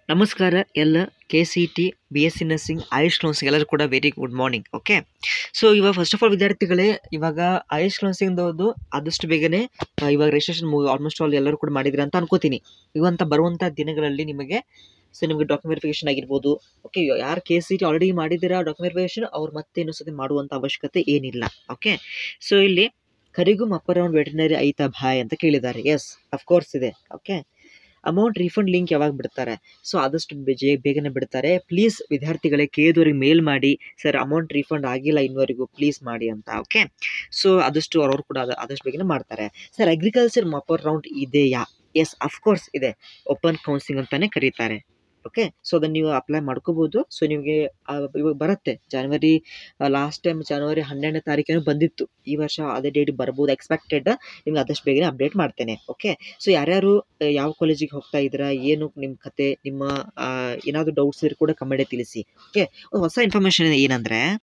ನಮಸ್ಕಾರ ಎಲ್ಲ K C T B S C nursing Ayush counselling ಎಲ್ಲರೂ ಕೂಡ very good morning okay so ಇವಾಗ ಫಸ್ಟ್ ಆಫ್ ಆಲ್ ವಿದ್ಯಾರ್ಥಿಗಳೇ ಇವಾಗ ಆಯುಷ್ ಕೌನ್ಸಿಂಗ್ದವ್ರದ್ದು ಆದಷ್ಟು ಬೇಗನೆ ಆ, ಇವಾಗ ರಿಜಿಸ್ಟ್ರೇಷನ್ ಮುಗಿ ಆಲ್ಮೋಸ್ಟ್ ಆಲ್ ಎಲ್ಲರೂ ಕೂಡ ಮಾಡಿದ್ರಿ ಅಂತ ಅನ್ಕೋತೀನಿ ಇವಂತ ಬರುವಂಥ ದಿನಗಳಲ್ಲಿ ನಿಮಗೆ ಸೊ ನಿಮಗೆ ಡಾಕ್ಯುಮೆಂಟ್ ವೆರಿಫಿಕೇಶನ್ ಆಗಿರ್ಬೋದು ಓಕೆ ಯಾರು ಕೆ ಸಿ ಟಿ ಆಲ್ರೆಡಿ ಮಾಡಿದ್ದೀರಾ ಡಾಕ್ಯುಮೆಂಟ್ ವೆರಿಫಿಕೇಶನ್ ಅವ್ರು ಮತ್ತೆ ಇನ್ನೊಂದು ಸತಿ ಮಾಡುವಂಥ ಅವಶ್ಯಕತೆ ಏನಿಲ್ಲ ಓಕೆ ಸೊ ಇಲ್ಲಿ ಕರಿಗುಮ್ ಅಪ್ಪರ್ ರೌಂಡ್ ವೆಟರ್ನರಿ ಐತಾ ಭಾಯ್ ಅಂತ ಕೇಳಿದ್ದಾರೆ ಎಸ್ ಅಫ್ಕೋರ್ಸ್ ಇದೆ ಓಕೆ ಅಮೌಂಟ್ ರೀಫಂಡ್ ಲಿಂಕ್ ಯಾವಾಗ ಬಿಡ್ತಾರೆ ಸೊ ಆದಷ್ಟು ಬೇಜ- ಬೇಗನೆ ಬಿಡ್ತಾರೆ ಪ್ಲೀಸ್ ವಿದ್ಯಾರ್ಥಿಗಳೇ ಕೇದವ್ರಿಗೆ ಮೇಲ್ ಮಾಡಿ ಸರ್ ಅಮೌಂಟ್ ರೀಫಂಡ್ ಆಗಿಲ್ಲ ಇನ್ನುವರೆಗೂ ಪ್ಲೀಸ್ ಮಾಡಿ ಅಂತ ಓಕೆ ಸೊ ಆದಷ್ಟು ಅವ್ರವ್ರು ಕೂಡ ಅದ- ಆದಷ್ಟು ಬೇಗನೆ ಮಾಡ್ತಾರೆ ಸರ್ ಅಗ್ರಿಕಲ್ಚರ್ ಮಪರ್ ರೌಂಡ್ ಇದೆಯಾ ಎಸ್ ಅಫ್ಕೋರ್ಸ್ ಇದೆ ಓಪನ್ ಕೌನ್ಸಿಲಿಂಗ್ ಅಂತಾನೆ ಕರೀತಾರೆ ಓಕೆ ಸೊ ಅದನ್ನು ನೀವು ಅಪ್ಲೈ ಮಾಡ್ಕೋಬೋದು ಸೊ ನಿಮಗೆ ಆ, ಇವಾಗ ಬರುತ್ತೆ ಜನವರಿ ಲಾಸ್ಟ್ ಟೈಮ್ ಜನವರಿ ಹನ್ನೆರಡನೇ ತಾರೀಕೇನೋ ಬಂದಿತ್ತು ಈ ವರ್ಷ ಅದೇ ಡೇಟ್ ಬರ್ಬೋದು ಎಕ್ಸ್ಪೆಕ್ಟೆಡ್ ನಿಮ್ಗೆ ಆದಷ್ಟು ಬೇಗನೆ ಅಪ್ಡೇಟ್ ಮಾಡ್ತೇನೆ ಓಕೆ ಸೊ ಯಾರ್ಯಾರು ಆ, ಯಾವ ಕಾಲೇಜಿಗೆ ಹೋಗ್ತಾ ಇದ್ದೀರಾ ಏನು ನಿಮ್ಮ ಕತೆ ನಿಮ್ಮ ಏನಾದರೂ ಡೌಟ್ಸ್ ಇದ್ರೆ ಕೂಡ ಕಮೆಂಟೇ ತಿಳಿಸಿ ಓಕೆ ಹೊಸ ಇನ್ಫಾರ್ಮೇಷನ್ ಏನಂದರೆ